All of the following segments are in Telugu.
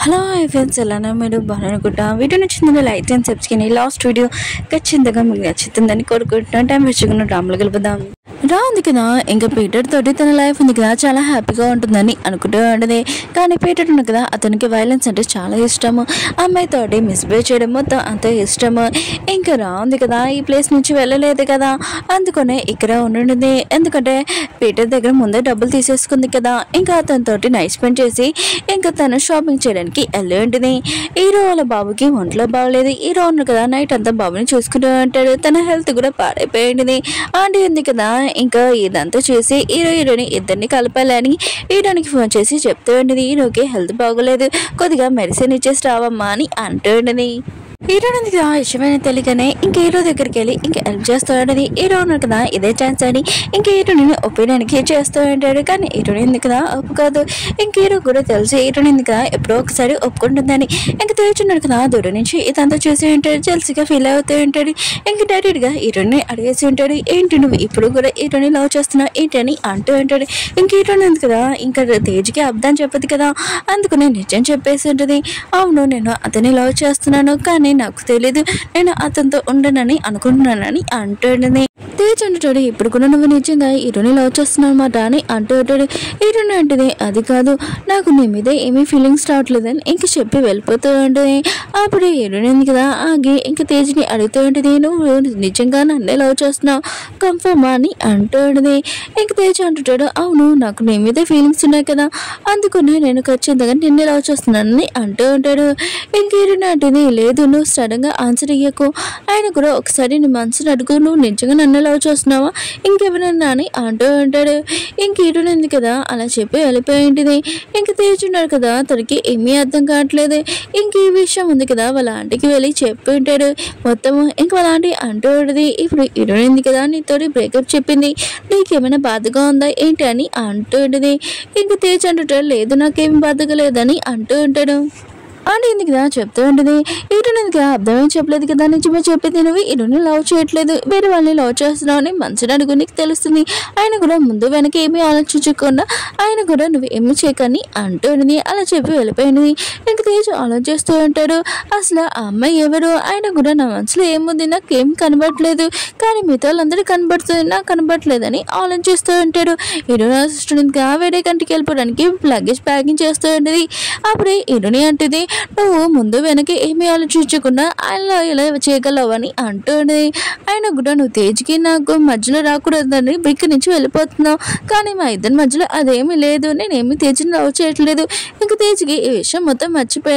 హలో హాయ్ ఫ్రెండ్స్ ఎలానా మీరు బాగా అనుకుంటా వీడియో నచ్చిందని like and subscribe last video ఖచ్చితంగా మీకు నచ్చుతుందని కోరుకుంటున్నాను టైం వేసుకున్న డ్రామాలు గెలుపుదాం రా ఉంది కదా ఇంకా పీటర్ తోటి తన లైఫ్ ఉంది కదా చాలా హ్యాపీగా ఉంటుందని అనుకుంటూ ఉండదు కానీ పీటర్ ఉంది కదా అతనికి వైలెన్స్ అంటే చాలా ఇష్టము అమ్మాయి తోటి మిస్బిహేవ్ చేయడం మొత్తం అంత ఇష్టము ఇంకా రా ఉంది కదా ఈ ప్లేస్ నుంచి వెళ్ళలేదు కదా అందుకనే ఇక్కడ ఉండుంది ఎందుకంటే పీటర్ దగ్గర ముందే డబ్బులు తీసేసుకుంది కదా ఇంకా అతనితోటి నైట్ స్పెండ్ చేసి ఇంకా తను షాపింగ్ చేయడానికి వెళ్ళి ఉంటుంది హీరో వాళ్ళ బాబుకి ఒంట్లో బాగలేదు హీరో ఉన్నాడు కదా నైట్ అంతా బాబుని చూసుకుంటూ ఉంటాడు తన హెల్త్ కూడా పాడైపోయింది ఆంటీ ఉంది కదా ఇంకా ఇదంతా చేసి హీరో హీరోని ఇద్దరిని కలపాలని హీరోనికి ఫోన్ చేసి చెప్తూ ఉండేది హీరోకి హెల్త్ బాగోలేదు కొద్దిగా మెడిసిన్ ఇచ్చేసి రావమ్మా అని అంటూ ఉండేది హీరో ఉంది ఆ విషయమైన తెలియకనే ఇంక హీరో దగ్గరికి వెళ్ళి ఇంక హెల్ప్ చేస్తూ ఉండేది హీరో ఉన్నాడు కదా ఇదే ఛాన్స్ అని ఇంక హీరోని ఒపీనియన్కి చేస్తూ ఉంటాడు కానీ హీరోని ఉంది కదా ఒప్పుకోదు ఇంక హీరో కూడా తెలిసి హీరోని ఉంది కదా ఎప్పుడో ఒకసారి ఒప్పుకుంటుందని ఇంక తెచ్చున్నాడు కదా దూరం నుంచి ఇదంతా చూసి ఉంటాడు జల్సీగా ఫీల్ అవుతూ ఉంటాడు ఇంక డైరెక్ట్గా హీరోని అడిగేసి ఉంటాడు ఏంటి నువ్వు ఇప్పుడు కూడా హీరోని లవ్ చేస్తున్నావు ఏంటి అని అంటూ ఉంటాడు ఇంక హీరోని ఉంది కదా ఇంకా తేజ్కి అర్థం చెప్పదు కదా అందుకు నేను నిజం చెప్పేసి ఉంటుంది అవును నేను అతని లవ్ చేస్తున్నాను కానీ నాకు తెలీదు నేను అతనితో ఉండనని అనుకుంటున్నానని అంటుండేది తేజ్ అంటాడు ఇప్పుడు కూడా నువ్వు నిజంగా హీరోని లవ్ చేస్తున్నావు అనమాట అని అంటూ ఉంటాడు హీరోని అంటది అది కాదు నాకు నీ మీద ఏమీ ఫీలింగ్స్ రావట్లేదని ఇంక చెప్పి వెళ్ళిపోతూ ఉంటుంది అప్పుడు హీరోని ఉంది కదా ఆగి ఇంక తేజ్ని అడుగుతూ ఉంటుంది నువ్వు నిజంగా నన్నే లవ్ చేస్తున్నావు కన్ఫర్మ్ అని అంటూ ఉంటుంది ఇంక తేజ్ అంటుంటాడు అవును నాకు నీ మీద ఫీలింగ్స్ ఉన్నాయి కదా అందుకనే నేను ఖచ్చితంగా నిన్నే లవ్ చేస్తున్నానని అంటూ ఉంటాడు ఇంక హీరోని అంటుంది లేదు నువ్వు సడన్గా ఆన్సర్ ఇయ్యకు ఆయన కూడా ఒకసారి నీ మనసుని అడుగు నువ్వు నిజంగా నన్ను లవ్ చేస్తున్నావా ఇంకెవరన్నా అని అంటూ ఉంటాడు ఇంక హీరోని ఉంది కదా అలా చెప్పి వెళ్ళిపోయింటిది ఇంక తేచున్నాడు కదా తనకి ఏమీ అర్థం కావట్లేదు ఇంక ఈ విషయం ఉంది కదా వాళ్ళ ఆంటీకి వెళ్ళి చెప్పి ఉంటాడు మొత్తము ఇంక వాళ్ళ ఆంటీ అంటూ ఉంటుంది ఇప్పుడు హీరోయిన్ ఉంది కదా నీతోటి బ్రేకప్ చెప్పింది నీకేమైనా బాధగా ఉందా ఏంటి అని అంటూ ఉంటుంది ఇంక తేజ్ అంటుంటాడు లేదు నాకేమి బాధగా లేదని అంటూ ఉంటాడు అని ఎందుకు కదా చెప్తూ ఉంటుంది ఇటుని ఎందుకు అర్థమేం చెప్పలేదు కదా నిజమే చెప్పింది నువ్వు ఇటుని లవ్ చేయట్లేదు వేరే వాళ్ళని లవ్ చేస్తున్నావు అని మంచిని అడుగు నీకు తెలుస్తుంది ఆయన కూడా ముందు వెనక ఏమీ ఆలోచించకుండా ఆయన కూడా నువ్వు ఏమి చేయకని అంటుంది అలా చెప్పి వెళ్ళిపోయింది ఇంక తేజు ఆలోచిస్తూ ఉంటాడు అసలు ఆ అమ్మాయి ఎవరు ఆయన కూడా నా మనసులో ఏముంది నాకు ఏం కనబడట్లేదు కానీ మిగతా వాళ్ళందరూ కనబడుతుంది నాకు కనబడట్లేదని ఆలోచిస్తూ ఉంటాడు ఇరుని అసిస్టెంట్గా వేరే కంటికి వెళ్ళిపోవడానికి లగేజ్ ప్యాకింగ్ చేస్తూ ఉంటుంది అప్పుడే ఇరుని అంటుంది నువ్వు ముందు వెనక ఏమీ ఆలోచించకుండా ఆయన ఇలా చేయగలవని అంటుంది ఆయన కూడా నువ్వు తేజ్కి నాకు మధ్యలో రాకూడదని ఇక్కడి నుంచి వెళ్ళిపోతున్నావు కానీ మా ఇద్దరి మధ్యలో అదేమీ లేదు నేనేమి తేజ్ని లవ్ చేయట్లేదు ఇంక తేజ్కి ఈ విషయం మొత్తం మర్చిపోయా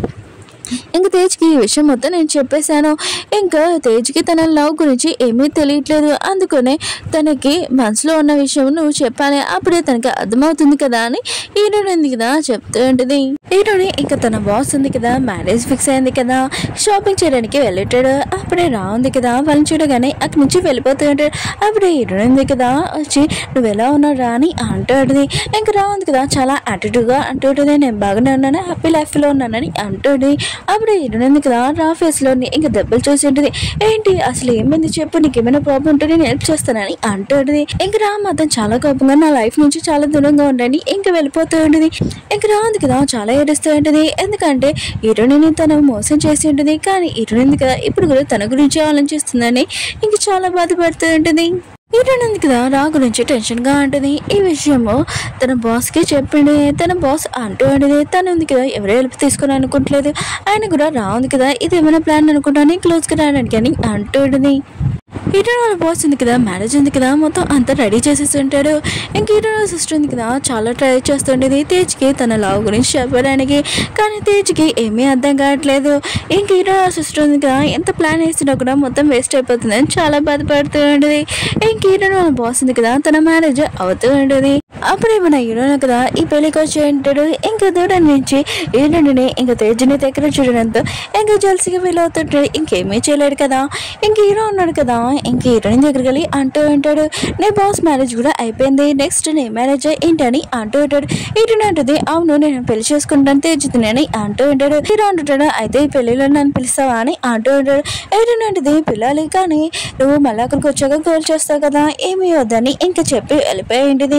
ఇంక తేజ్కి ఈ విషయం మొత్తం నేను చెప్పేశాను ఇంకా తేజ్కి తన లవ్ గురించి ఏమీ తెలియట్లేదు అందుకనే తనకి మనసులో ఉన్న విషయం నువ్వు చెప్పాలి అప్పుడే తనకి అర్థమవుతుంది కదా అని హీరోని ఉంది కదా చెప్తూ ఉంటుంది హీరోని ఇంకా తన బాస్ ఉంది కదా మ్యారేజ్ ఫిక్స్ అయింది కదా షాపింగ్ చేయడానికి వెళ్ళేటాడు అప్పుడే రా ఉంది కదా వాళ్ళని చూడగానే అక్కడి నుంచి వెళ్ళిపోతూ ఉంటాడు అప్పుడే హీరోని ఉంది కదా వచ్చి నువ్వు ఎలా ఉన్నావు రా అని అంటుంది ఇంకా రా ఉంది కదా చాలా యాటిట్యూడ్గా అంటుంటుంది నేను బాగానే ఉన్నాను హ్యాపీ లైఫ్లో ఉన్నానని అంటుంది అప్పుడు ఇరునంది కదా రా ఫేస్లోని ఇంకా దెబ్బలు చూసి ఉంటుంది ఏంటి అసలు ఏమైంది చెప్పు నీకు ఏమైనా ప్రాబ్లం ఉంటే నేను హెల్ప్ చేస్తానని అంటుంది ఇంక రా మాత్రం చాలా కోపంగా నా లైఫ్ నుంచి చాలా దూరంగా ఉండండి ఇంకా వెళ్ళిపోతూ ఉంటుంది ఇంక రా ఉంది కదా చాలా ఏడుస్తూ ఉంటుంది ఎందుకంటే హీరోని తను మోసం చేసి ఉంటుంది కానీ హీరోయిన్ కదా ఇప్పుడు కూడా తన గురించి ఆలోచిస్తుందని ఇంక చాలా బాధపడుతూ ఉంటుంది హీరోయిన్ ఉంది కదా రా గురించి టెన్షన్గా ఉంటుంది ఈ విషయము తన బాస్కి చెప్పింది తన బాస్ అంటూ ఉండేది తను ఉంది కదా ఎవరు హెల్ప్ తీసుకుని అనుకోవట్లేదు ఆయన కూడా రా ఉంది కదా ఇది ఏమైనా ప్లాన్ అనుకుంటాను క్లోజ్గా రావడానికి అని అంటూ ఉండేది హీరో వాళ్ళ బాస్ ఉంది కదా మ్యారేజ్ ఉంది కదా మొత్తం అంతా రెడీ చేసేసి ఉంటాడు ఇంక హీరో వాళ్ళ సిస్టర్ ఉంది కదా చాలా ట్రై చేస్తుండేది తేజ్కి తన లవ్ గురించి చెప్పడానికి కానీ తేజ్కి ఏమీ అర్థం కావట్లేదు ఇంక హీరో వాళ్ళ సిస్టర్ ఉంది కదా ఎంత ప్లాన్ వేసినా కూడా మొత్తం వేస్ట్ అయిపోతుంది అని చాలా బాధపడుతూ ఉండేది ఇంక హీరో వాళ్ళ బాస్ ఉంది కదా తన మ్యారేజ్ అవుతూ ఉండేది అప్పుడే మన హీరోను కదా ఈ పెళ్లికి వచ్చి ఉంటాడు ఇంకా దూరం నుంచి హీరోని ఇంకా తేజ్ని దగ్గర చూడడంతో ఇంకా జల్సిగా ఫీల్ అవుతుంటాడు ఇంకేమీ చేయలేడు కదా ఇంక హీరో ఉన్నాడు కదా ఇంక హీరోయిన్ దగ్గరికి వెళ్ళి అంటూ ఉంటాడు నీ బాస్ మ్యారేజ్ కూడా అయిపోయింది నెక్స్ట్ నీ మ్యారేజ్ ఏంటని అంటూ ఉంటాడు హీరోయిన్ అంటుంది అవును నేను పెళ్లి చేసుకుంటాను తేజుతుంది అని అంటూ ఉంటాడు హీరో అంటుంటాడు అయితే ఈ పెళ్లిలో నన్ను పిలుస్తావా అని అంటూ ఉంటాడు హీరోయిన్ అంటుంది పిల్లాలి కానీ నువ్వు మళ్ళీ అక్కడికి వచ్చాక గోల్ చేస్తావు కదా ఏమీ వద్దని ఇంకా చెప్పి వెళ్ళిపోయి ఉంటుంది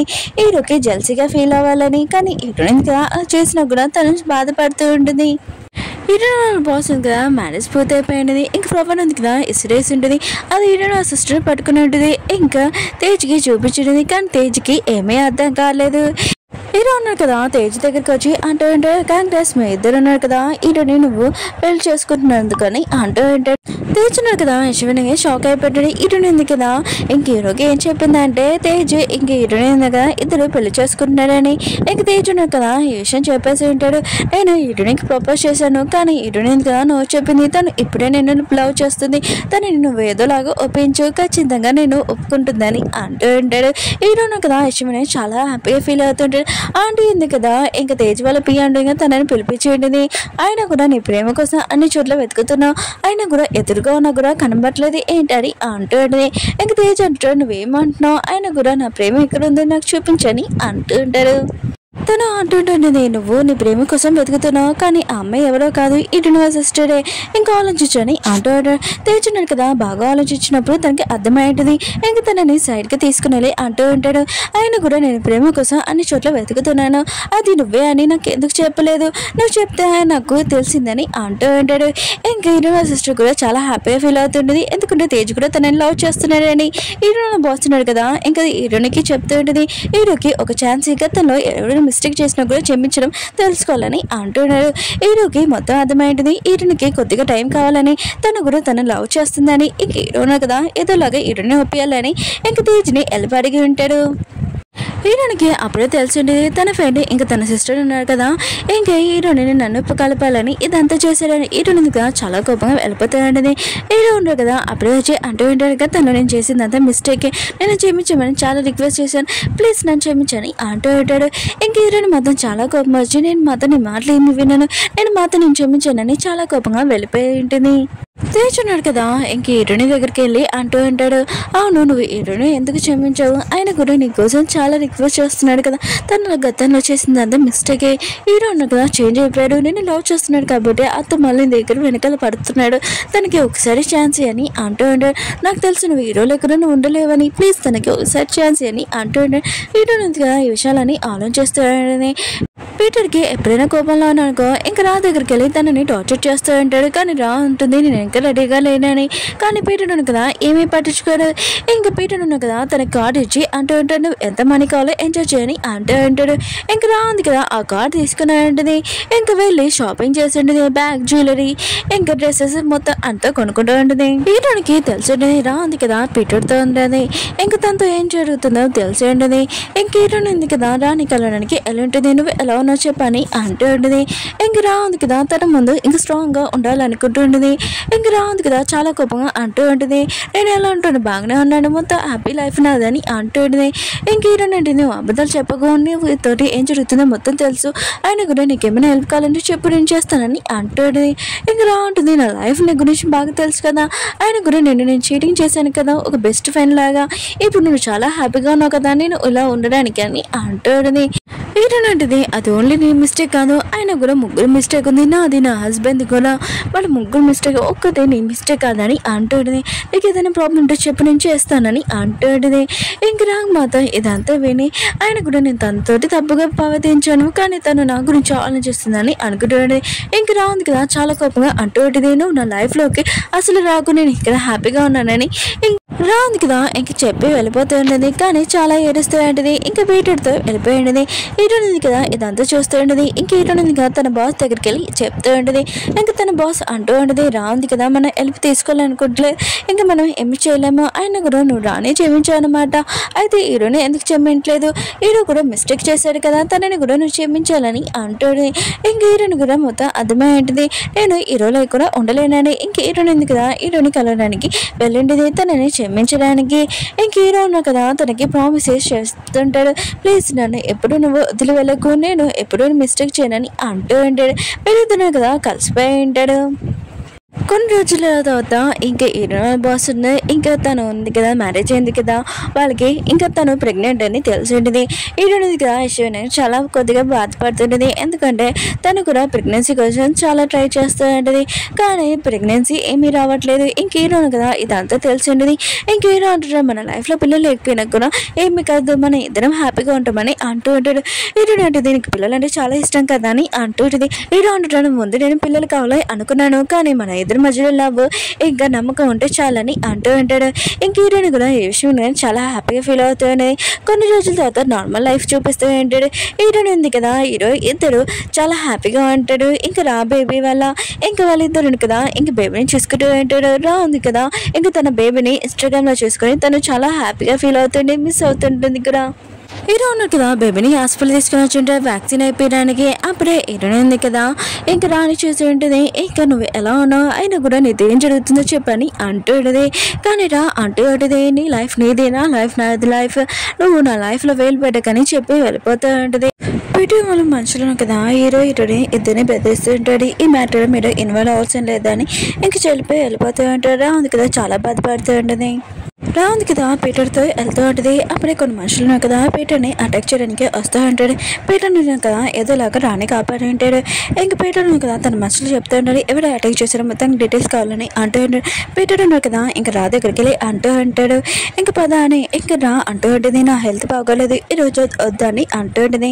హీరోకి జల్సీగా ఫీల్ అవ్వాలని కానీ హీరోయిన్ కదా అలా చేసినా కూడా తను బాధపడుతూ ఉంటుంది హీరోయిన్ బాస్ ఉంది కదా మ్యారేజ్ పూర్తయిపోయింది ఇంకా ప్రాపర్ ఉంది కదా ఇసిరేసి ఉంటుంది అది హీరోయిన్ ఆ సిస్టర్ పట్టుకుని ఉంటుంది ఇంకా తేజ్కి చూపించింది కానీ తేజ్కి ఏమీ అర్థం కాలేదు హీరో ఉన్నారు కదా తేజ్ దగ్గరికి వచ్చి అంటూ ఉంటాడు కాంగ్రెస్ మీ ఇద్దరు ఉన్నారు కదా హీరోని నువ్వు పెళ్లి చేసుకుంటున్నందుకని అంటూ ఉంటాడు తేజ్ ఉన్నారు కదా యశ్వని షాక్ అయిపోయాడు హీరోని ఉంది కదా ఇంక హీరోకి ఏం చెప్పిందంటే తేజ్ ఇంక హీరోని ఉంది కదా ఇద్దరు పెళ్లి చేసుకుంటున్నారని ఇంక తేజ్ ఉన్నారు కదా ఈ విషయం చెప్పేసి ఉంటాడు నేను హీరోనికి ప్రపోజ్ చేశాను కానీ హీరోని ఉంది కదా నువ్వు చెప్పింది తను ఇప్పుడే నేను లవ్ చేస్తుంది తను నువ్వు ఏదోలాగా ఒప్పించు ఖచ్చితంగా నేను ఒప్పుకుంటుందని అంటూ ఉంటాడు హీరోను కదా యశ్వని చాలా హ్యాపీగా ఫీల్ అవుతుంటాడు ఆంటీ ఉంది కదా ఇంకా తేజ్ వాళ్ళ పియ్యండి తనని పిలిపించేయండి ఆయన కూడా నీ ప్రేమ కోసం అన్ని చోట్ల వెతుకుతున్నావు ఆయన కూడా ఎదురుగా ఉన్నా కూడా కనబడట్లేదు ఏంటని అంటూ ఉంటుంది ఇంక తేజ్ అంటాడు నువ్వేమంటున్నావు ఆయన కూడా నా ప్రేమ ఎక్కడ ఉందో నాకు చూపించని అంటూ ఉంటారు తను అంటుంటుంది నువ్వు నీ ప్రేమ కోసం వెతుకుతున్నావు కానీ ఆ అమ్మాయి ఎవరో కాదు ఇటు నువ్వు సిస్టరే ఇంకా ఆలోచించని అంటూ తెచ్చున్నాడు కదా బాగా ఆలోచించినప్పుడు తనకి అర్థమైంటుంది ఇంక తనని సైడ్కి తీసుకుని వెళ్ళి అంటూ ఉంటాడు ఆయన కూడా నేను ప్రేమ కోసం అన్ని చోట్ల వెతుకుతున్నాను అది నువ్వే అని నాకు ఎందుకు చెప్పలేదు నువ్వు చెప్తే నాకు తెలిసిందని అంటూ ఉంటాడు ఇంకా హీరో సిస్టర్ కూడా చాలా హ్యాపీగా ఫీల్ అవుతుంటుంది ఎందుకంటే తేజ్ కూడా తనని లవ్ చేస్తున్నాడని హీరో బాస్తున్నాడు కదా ఇంకా హీరోనికి చెప్తూ ఉంటుంది హీరోకి ఒక ఛాన్స్ ఇక తనలో ఎవరైనా మిస్టేక్ చేసినా కూడా క్షమించడం తెలుసుకోవాలని అంటున్నాడు హీరోకి మొత్తం అర్థమైంటుంది హీరోనికి కొద్దిగా టైం కావాలని తను కూడా తను లవ్ చేస్తుందని ఇంక హీరోనే కదా ఏదోలాగా హీరోని ఒప్పియాలని ఇంక తేజ్ని ఎల్పి అడిగి ఉంటాడు హీరోనికి అప్పుడే తెలిసింది తన ఫ్రెండ్ ఇంకా తన సిస్టర్ ఉన్నారు కదా ఇంకా హీరోని నన్ను ఉప్పు కలపాలని ఇదంతా చేశాడని హీరోని కదా చాలా కోపంగా వెళ్ళిపోతాడని హీరో ఉన్నారు కదా అప్పుడే వచ్చి అంటూ ఉంటాడు కదా తను నేను చేసిందంతా మిస్టేక్ నేను క్షమించమని చాలా రిక్వెస్ట్ చేశాను ప్లీజ్ నన్ను క్షమించని అంటూ ఉంటాడు ఇంక హీరోని మాత్రం చాలా కోపం వచ్చి నేను మాత్రం నీ మాటలు ఏమి విన్నాను నేను మాత్రం నేను క్షమించానని చాలా కోపంగా వెళ్ళిపోయి ఉంటుంది తేచున్నాడు కదా ఇంక హీరోని దగ్గరికి వెళ్ళి అంటూ ఉంటాడు అవును నువ్వు హీరోని ఎందుకు క్షమించావు ఆయన కూడా నీ కోసం చాలా రిక్వెస్ట్ చేస్తున్నాడు కదా తను గతంలో చేసింది అంతా మిస్టేకే హీరో ఉన్నాడు కదా చేంజ్ అయిపోయాడు నేను లవ్ చేస్తున్నాడు కాబట్టి అత్త మళ్ళీ నీ దగ్గర వెనకాల పడుతున్నాడు తనకి ఒకసారి ఛాన్స్ అని అంటూ ఉంటాడు నాకు తెలుసు నువ్వు హీరో లెక్కన నువ్వు ఉండలేవని ప్లీజ్ తనకి ఒకసారి ఛాన్స్ అని అంటూ ఉంటాడు హీరో ఉంది కదా ఈ విషయాలని ఆలోచిస్తాడని పీటర్కి ఎప్పుడైనా కోపంలో ఉన్నానుకో ఇంకా రా దగ్గరికి వెళ్ళి తనని టార్చర్ చేస్తూ ఉంటాడు కానీ రా ఉంటుంది నేను ఇంకా రెడీగా లేనని కానీ పీటర్ ఉన్నాను కదా ఏమీ పట్టించుకోడు ఇంకా పీటర్ ఉన్నాను కదా తన కార్డు ఇచ్చి అంటూ ఉంటాడు నువ్వు ఎంత మనీ కావాలో ఎంజాయ్ చేయని అంటూ ఉంటాడు ఇంకా రా ఉంది కదా ఆ కార్డు తీసుకుని ఉంటుంది ఇంకా వెళ్ళి షాపింగ్ చేసి ఉంటుంది బ్యాగ్ జ్యువెలరీ ఇంకా డ్రెస్సెస్ మొత్తం అంతా కొనుక్కుంటూ ఉంటుంది పీటర్కి తెలిసి ఉంటుంది రా ఉంది కదా పీటర్తో ఉంటుంది ఇంకా తనతో ఏం జరుగుతుందో తెలిసి ఉంటుంది ఇంక హీరోయిన్ ఉంది కదా రాని కలవడానికి ఎలా ఉంటుంది నువ్వు ఎలా ఉన్నావు చెప్పని అంటూ ఉంటుంది ఇంక రా ఉంది కదా తన ముందు ఇంకా స్ట్రాంగ్గా ఉండాలనుకుంటూ ఉంటుంది ఇంక రా ఉంది కదా చాలా కోపంగా అంటూ ఉంటుంది నేను ఎలా ఉంటాను బాగానే ఉన్నాను మొత్తం హ్యాపీ లైఫ్ నాదని అంటూ ఉంటుంది ఇంక హీరోయిన్ అంటే నువ్వు అబద్ధాలు చెప్పకు నువ్వు తోటి ఏం జరుగుతుందో మొత్తం తెలుసు ఆయన కూడా నీకేమైనా హెల్ప్ కావాలంటే చెప్పు నేను చేస్తానని అంటూ ఉంటుంది ఇంక రా ఉంటుంది నా లైఫ్ నీ గురించి బాగా తెలుసు కదా ఆయన కూడా నేను నేను చీటింగ్ చేశాను కదా ఒక బెస్ట్ ఫ్రెండ్ లాగా ఇప్పుడు నువ్వు చాలా హ్యాపీగా ఉన్నావు కదా నేను ఇలా ఉండడానికి అని అంటాడని ఏంటంటే అది ఓన్లీ నీ మిస్టేక్ కాదు ఆయన కూడా ముగ్గురు మిస్టేక్ ఉంది నాది నా హస్బెండ్ కూడా వాళ్ళ ముగ్గురు మిస్టేక్ ఒక్కటే నీ మిస్టేక్ కాదని అంటాడని నీకు ఏదైనా ప్రాబ్లం ఉంటే చెప్పు నేను చేస్తానని అంటాడని ఇంక నాకు మాత్రం ఇదంతా విని ఆయన కూడా నేను తనతోటి తప్పుగా ప్రవర్తించాను కానీ తను నా గురించి ఆలోచిస్తుందని అనుకుంటాడు ఇంక రాఉంది కదా చాలా కోపంగా అంటూ నువ్వు నా లైఫ్లోకి అసలు రాకు నేను ఇక్కడ హ్యాపీగా ఉన్నానని ఇంక రాంది కదా ఇంక చెప్పి వెళ్ళిపోతూ ఉండేది కానీ చాలా ఏడుస్తూ ఉంటుంది ఇంకా పీటర్తో వెళ్ళిపోయి ఉండేది ఈటోనింది కదా ఇదంతా చూస్తూ ఉండేది ఇంక ఈటోనింది కదా తన బాస్ దగ్గరికి వెళ్ళి చెప్తూ ఉండేది ఇంకా తన బాస్ అంటూ ఉండేది రాంది కదా మనం హెల్ప్ తీసుకోవాలనుకుంటలేదు ఇంకా మనం ఏమి చేయలేము ఆయన కూడా నువ్వు రానే క్షమించావు అనమాట అయితే హీరోని ఎందుకు క్షమించలేదు హీరో కూడా మిస్టేక్ చేశాడు కదా తనని కూడా నువ్వు క్షమించాలని అంటుంది ఇంక హీరోని కూడా మొత్తం అర్థమై ఉంటుంది నేను హీరోలో కూడా ఉండలేనని ఇంక హీరోని ఎందుకు కదా హీరోని కలవడానికి వెళ్ళింటిది తనని క్షమించడానికి ఇంక హీరో ఉన్నా కదా తనకి ప్రామిసెస్ చేస్తుంటాడు ప్లీజ్ నన్ను ఎప్పుడు నువ్వు వదిలి వెళ్ళకు నేను ఎప్పుడు మిస్టేక్ చేయనని అంటూ ఉంటాడు వీళ్ళిద్దరు కదా కలిసిపోయి ఉంటాడు కొన్ని రోజుల తర్వాత ఇంకా హీరో బాస్ ఉంది ఇంకా తను ఉంది కదా మ్యారేజ్ అయింది కదా వాళ్ళకి ఇంకా తను ప్రెగ్నెంట్ అని తెలిసి ఉంటుంది హీరో ఉంది కదా ఐశ్వర్య చాలా కొద్దిగా బాధపడుతుంటుంది ఎందుకంటే తను కూడా ప్రెగ్నెన్సీ కోసం చాలా ట్రై చేస్తూ ఉంటుంది కానీ ప్రెగ్నెన్సీ ఏమీ రావట్లేదు ఇంక హీరో ఉంది కదా ఇదంతా తెలిసి ఉంటుంది ఇంక హీరో అంటారు మన లైఫ్లో పిల్లలు లేకపోయినా కూడా ఏమి కాదు మన ఇద్దరం హ్యాపీగా ఉంటామని అంటూ ఉంటాడు హీరో అంటే దీనికి పిల్లలు అంటే చాలా ఇష్టం కదా అని అంటూ ఉంటుంది హీరో అంటున్నాడు ముందు నేను పిల్లలు కావాలి అనుకున్నాను కానీ మన ఇద్దరి మధ్యలో లవ్ ఇంకా నమ్మకం ఉంటే చాలని అంటూ ఉంటాడు ఇంక హీరోని కూడా ఈ విషయం నేను చాలా హ్యాపీగా ఫీల్ అవుతుంది కొన్ని రోజుల తర్వాత నార్మల్ లైఫ్ చూపిస్తూ ఉంటాడు హీరోని ఉంది కదా హీరో ఇద్దరు చాలా హ్యాపీగా ఉంటాడు ఇంకా రా బేబీ వల్ల ఇంకా వాళ్ళిద్దరు కదా ఇంక బేబీని చూసుకుంటూ ఉంటాడు రా ఉంది కదా ఇంకా తన బేబీని ఇన్స్టాగ్రామ్లో చూసుకొని తను చాలా హ్యాపీగా ఫీల్ అవుతుంది మిస్ అవుతుంటుంది కూడా హీరో ఉన్నారు కదా బేబీని హాస్పిటల్ తీసుకుని వచ్చింటే వ్యాక్సిన్ అయిపోయడానికి అప్పుడే హీరోయిన్ ఉంది కదా ఇంకా రాని చూసి ఉంటుంది ఇంకా నువ్వు ఎలా ఉన్నావు అయినా కూడా నీతో ఏం జరుగుతుందో చెప్పని అంటూ ఉంటుంది కానీ రా అంటూ ఉంటుంది నీ లైఫ్ నీది నా లైఫ్ నాది లైఫ్ నువ్వు నా లైఫ్లో వేలు పెట్టకని చెప్పి వెళ్ళిపోతూ ఉంటుంది వీటి వాళ్ళ మనుషులను కదా హీరో హీరోని ఇద్దరిని బెదిరిస్తూ ఉంటాడు ఈ మ్యాటర్ మీరు ఇన్వాల్వ్ అవసరం లేదని ఇంక చెల్లిపోయి వెళ్ళిపోతూ ఉంటాడు రా ఉంది కదా చాలా బాధపడుతూ ఉంటుంది రా ఉంది కదా పీటర్తో వెళ్తూ ఉంటుంది అప్పుడే కొన్ని మనుషులు ఉన్నారు కదా పీటర్ని అటాక్ చేయడానికి వస్తూ ఉంటాడు పీటర్ ఉన్నారు కదా ఏదోలాగా రాని కాపాడి ఉంటాడు ఇంక పీటర్ ఉన్నారు కదా తన మనుషులు చెప్తూ ఉంటాడు ఎవరు అటాక్ చేశారో మొత్తం డీటెయిల్స్ కావాలని అంటూ ఉంటాడు పీటర్ ఉన్నారు కదా ఇంకా రా దగ్గరికి వెళ్ళి అంటూ ఉంటాడు ఇంక పద అని ఇంక రా అంటూ ఉంటుంది నా హెల్త్ బాగోలేదు ఈరోజు వద్దని అంటూ ఉంటుంది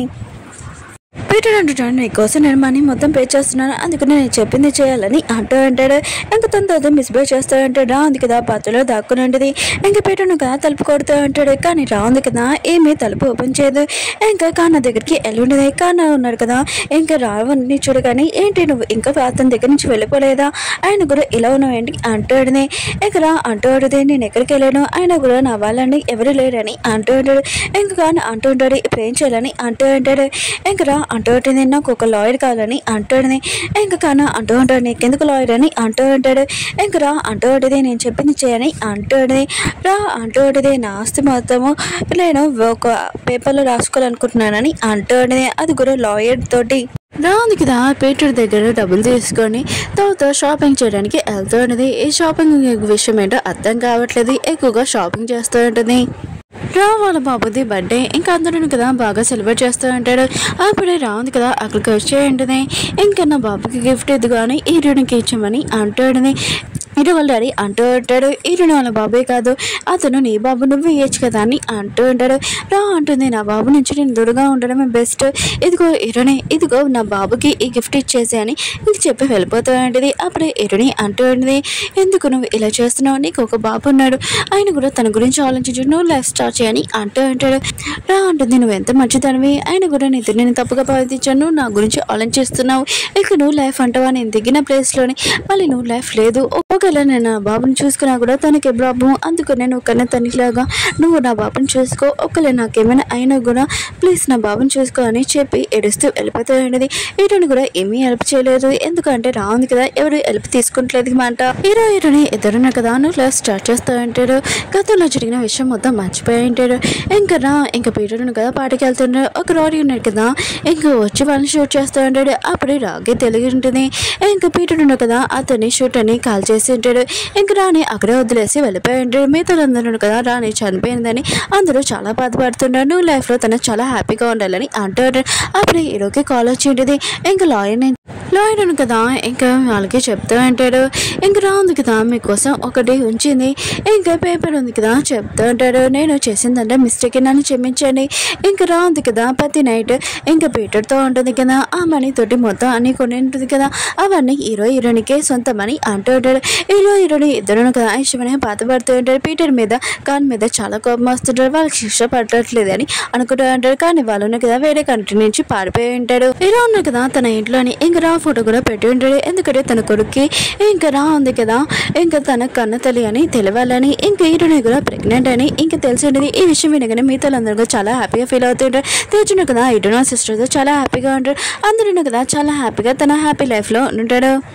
పీటర్ అంటున్నాడు నీకోసం నేను మనీ మొత్తం పే చేస్తున్నాను అందుకని నేను చెప్పింది చేయాలని అంటూ అంటాడు ఇంకా తన తర్వాత మిస్బిహేవ్ చేస్తూ ఉంటాడు రా ఉంది కదా పాత్రలో దాక్కుని ఉంటుంది ఇంకా పీటర్ను కదా తలుపు కొడుతూ ఉంటాడు కానీ రా ఉంది కదా ఏమీ తలుపు ఓపెన్ చేయదు ఇంకా కాన్న దగ్గరికి వెళ్ళి ఉండేది కాన్న ఉన్నాడు కదా ఇంకా రావని చూడగానే ఏంటి నువ్వు ఇంకా అతని దగ్గర నుంచి వెళ్ళిపోలేదా ఆయన కూడా ఇలా ఉన్నావు ఏంటి అంటాడునే ఇంకా రా అంటూ ఉంటుంది నేను ఎక్కడికి వెళ్ళాను ఆయన కూడా నా వాళ్ళని ఎవరు లేరని అంటూ ఉంటాడు ఇంకా కాన్న అంటూ ఉంటాడు ఇప్పుడు ఏం చేయాలని అంటూ ఉంటాడు ఇంకా రా అంటూ ఉంటుంది నాకు ఒక లాయర్ కావాలని అంటాడు ఇంకా కాన అంటూ ఉంటాడు నీకెందుకు లాయర్ అని అంటూ ఉంటాడు ఇంక రా అంటూ ఉంటుంది నేను చెప్పింది చేయని అంటాడు రా అంటూ ఉంటుంది నా ఆస్తి మొత్తము నేను ఒక పేపర్లో రాసుకోవాలనుకుంటున్నానని అంటాడు అది కూడా లాయర్ తోటి రా ఉంది కదా పీటర్ దగ్గర డబ్బులు తీసుకొని తర్వాత షాపింగ్ చేయడానికి వెళ్తూ ఉంటుంది ఈ షాపింగ్ విషయం ఏంటో అర్థం కావట్లేదు ఎక్కువగా షాపింగ్ చేస్తూ ఉంటుంది రా వాళ్ళ బాబుది బర్త్డే ఇంకా అందరూ కదా బాగా సెలబ్రేట్ చేస్తూ ఉంటాడు అప్పుడే రా ఉంది కదా అక్కడికి వచ్చేయండి ఇంకా నా బాబుకి గిఫ్ట్ ఇది కానీ ఈ రుణకి ఇచ్చామని అంటాడని ఇటు వాళ్ళ డాడీ అంటూ ఉంటాడు ఇటు వాళ్ళ బాబే కాదు అతను నీ బాబు నువ్వు ఇయ్యచ్చు కదా అని అంటూ ఉంటాడు రా అంటుంది నా బాబు నుంచి నేను దూరంగా ఉండడమే బెస్ట్ ఇదిగో ఇరుని ఇదిగో నా బాబుకి ఈ గిఫ్ట్ ఇచ్చేసి అని ఇది చెప్పి వెళ్ళిపోతూ ఉంటుంది అప్పుడే ఇరుని అంటూ ఉంటుంది ఎందుకు నువ్వు ఇలా చేస్తున్నావు నీకు ఒక బాబు ఉన్నాడు ఆయన కూడా తన గురించి ఆలోచించు నువ్వు లైఫ్ స్టార్ట్ చేయని అంటూ ఉంటాడు రా అంటుంది నువ్వు ఎంత మంచిదనివి ఆయన కూడా నీతో నేను తప్పుగా భావించాను నా గురించి ఆలోచిస్తున్నావు ఇక నువ్వు లైఫ్ అంటావా నేను దిగిన ప్లేస్లోని మళ్ళీ నువ్వు లైఫ్ లేదు ఒకవేళ నేను నా బాబుని చూసుకున్నా కూడా తనకి ప్రాబ్లం అందుకనే నువ్వు కన్నా తనకిలాగా నువ్వు నా బాబుని చూసుకో ఒకవేళ నాకేమైనా అయినా కూడా ప్లీజ్ నా బాబుని చూసుకో అని చెప్పి ఏడుస్తూ వెళ్ళిపోతూ ఉండేది హీరోని కూడా ఏమీ హెల్ప్ చేయలేదు ఎందుకంటే రావుంది కదా ఎవరు హెల్ప్ తీసుకుంటలేదు మాట హీరో హీరోని ఎదురున్న కదా నువ్వు లైఫ్ స్టార్ట్ చేస్తూ ఉంటాడు గతంలో జరిగిన విషయం మొత్తం మర్చిపోయి ఉంటాడు ఇంకా రా ఇంకా పీటర్ను కదా పాటకి వెళ్తుంటాడు ఒక రాడీ ఉన్నాడు కదా ఇంకా వచ్చి వాళ్ళని షూట్ చేస్తూ ఉంటాడు అప్పుడే రాగే తెలిగి ఉంటుంది ఇంకా పీటర్ ఉన్నాడు కదా అతన్ని షూట్ అని కాల్ చేసి ఉంటాడు ఇంకా రాణి అక్కడే వదిలేసి వెళ్ళిపోయి ఉంటాడు మిగతా అందరూ కదా రాణి చనిపోయిందని అందరూ చాలా బాధపడుతున్నారు నువ్వు లైఫ్లో తను చాలా హ్యాపీగా ఉండాలని అంటాడు అప్పుడు హీరోకి కాల్ వచ్చి ఉంటుంది ఇంకా లాయర్ని లాయర్ ఉంది కదా ఇంకా వాళ్ళకి చెప్తూ ఉంటాడు ఇంకా రా ఉంది కదా మీకోసం ఒకటి ఉంచింది ఇంకా పేపర్ ఉంది కదా చెప్తూ ఉంటాడు నేను చేసిందంటే మిస్టేక్ నన్ను క్షమించండి ఇంకా రా ఉంది కదా ప్రతి నైట్ ఇంకా పీటర్తో ఉంటుంది కదా ఆ మనీ తోటి మొత్తం అన్ని కొని ఉంటుంది కదా అవన్నీ హీరో హీరోయిన్కే సొంతమని అంటూ ఉంటాడు హీరో హీరోని ఇద్దరు కదా ఇష్టమని బాధపడుతూ ఉంటారు పీటర్ మీద కాన్ మీద చాలా కోపం వస్తుంటారు వాళ్ళకి శిక్ష పట్టట్లేదని అనుకుంటూ ఉంటారు కానీ వాళ్ళు ఉన్న కదా వేరే కంట్రీ నుంచి పారిపోయి ఉంటాడు హీరో ఉన్న కదా తన ఇంట్లోని ఇంకా రా ఫోటో కూడా పెట్టి ఉంటాడు ఎందుకంటే తన కొడుక్కి ఇంకా రా ఉంది కదా ఇంకా తన కన్న తల్లి అని తెలవాలని ఇంకా హీరోని కూడా ప్రెగ్నెంట్ అని ఇంకా తెలిసి ఉండేది ఈ విషయం వినగానే మిగతా అందరూ కూడా చాలా హ్యాపీగా ఫీల్ అవుతుంటారు తెచ్చిన కదా ఇటు సిస్టర్తో చాలా హ్యాపీగా ఉంటారు అందరూ కదా చాలా హ్యాపీగా తన హ్యాపీ లైఫ్లో ఉంటాడు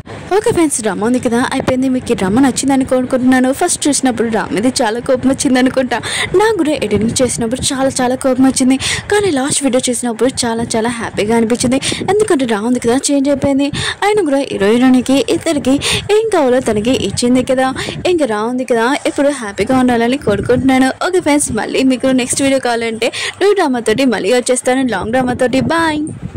ఓకే ఫ్రెండ్స్ డ్రామా ఉంది కదా అయిపోయింది మీకు ఈ డ్రామా నచ్చిందని కోరుకుంటున్నాను ఫస్ట్ చూసినప్పుడు డ్రామా ఇది చాలా కోపం వచ్చింది అనుకుంటా నాకు కూడా ఎడిటింగ్ చేసినప్పుడు చాలా చాలా కోపం వచ్చింది కానీ లాస్ట్ వీడియో చేసినప్పుడు చాలా చాలా హ్యాపీగా అనిపించింది ఎందుకంటే డ్రామా ఉంది కదా చేంజ్ అయిపోయింది ఆయన కూడా హీరోయిన్కి ఇద్దరికి ఏం కావాలో తనకి ఇచ్చింది కదా ఇంకా రా ఉంది కదా ఇప్పుడు హ్యాపీగా ఉండాలని కోరుకుంటున్నాను ఓకే ఫ్రెండ్స్ మళ్ళీ మీకు నెక్స్ట్ వీడియో కావాలంటే న్యూ డ్రామా తోటి మళ్ళీ వచ్చేస్తాను లాంగ్ డ్రామా తోటి బాయ్